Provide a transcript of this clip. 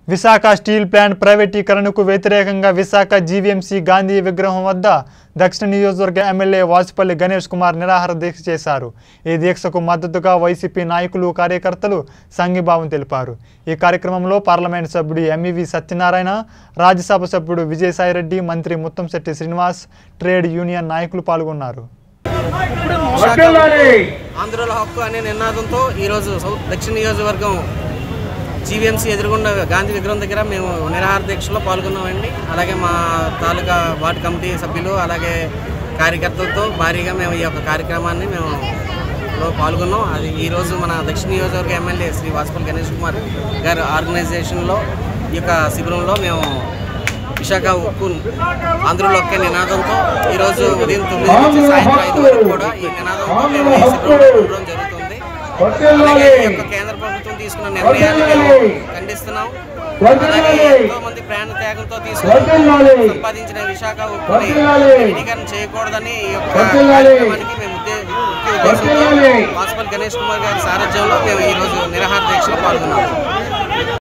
Visakha steel plant ప్రైవేటీకరణకు వ్యతిరేకంగా Visakha GVMC Gandhi విగ్రహం వద్ద దక్షిణ నియోజకవర్గ ఎమ్మెల్యే వాసుపల్లి గణేష్ కుమార్ నిరాహార దీక్ష చేశారు ఈ దీక్షకు మద్దతుగా వైసీపీ నాయకులు కార్యకర్తలు సంఘీభావం తెలిపారు ఈ కార్యక్రమంలో పార్లమెంట్ సభ్యుడు ఎంఈవి సత్యనారాయణ రాజ్యసభ సభ్యుడు విజయసాయిరెడ్డి మంత్రి ముత్తంశెట్టి శ్రీనివాస్ ట్రేడ్ యూనియన్ నాయకులు పాల్గొన్నారు ఆంధ్రుల హక్కు అనే నినాదంతో ఈరోజు సౌత్ దక్షిణ నియోజకవర్గం జీవీఎంసీ ఎదురుగుండా గాంధీ విగ్రహం దగ్గర మేము నిరాహార దీక్షలో పాల్గొన్నామండి అలాగే మా తాలూకా వార్డు కమిటీ సభ్యులు అలాగే కార్యకర్తలతో భారీగా మేము ఈ యొక్క కార్యక్రమాన్ని మేము లో పాల్గొన్నాం అది ఈరోజు మన దక్షిణ నియోజకవర్గ ఎమ్మెల్యే శ్రీ వాసుపల్లి గణేష్ కుమార్ గారి ఆర్గనైజేషన్లో ఈ యొక్క శిబిరంలో మేము విశాఖ ఉక్కు ఆంధ్రలో ఒకే నినాదంతో ఈరోజు ఉదయం తొమ్మిది నుంచి సాయంత్రం ఐదు వరకు కూడా ఈ నినాదంతో మేము ఈ శిబిరంలో ఉండడం జరుగుతుంది అలాగే ఈ యొక్క కేంద్ర ప్రభుత్వం తీసుకున్న నిర్ణయాన్ని మేము ఖండిస్తున్నాం అలాగే ఎంతో మంది ప్రాణ త్యాగంతో తీసుకుని సంపాదించిన విశాఖ ఉక్కుని విలీకరణ చేయకూడదని ఈ యొక్క కార్యక్రమానికి మేము ఉద్దే- ముఖ్య ఉద్దేశంతో వాసుపల్లి గణేష్ కుమార్ గారి సారథ్యంలో మేము ఈరోజు నిరాహార దీక్షలో పాల్గొన్నాము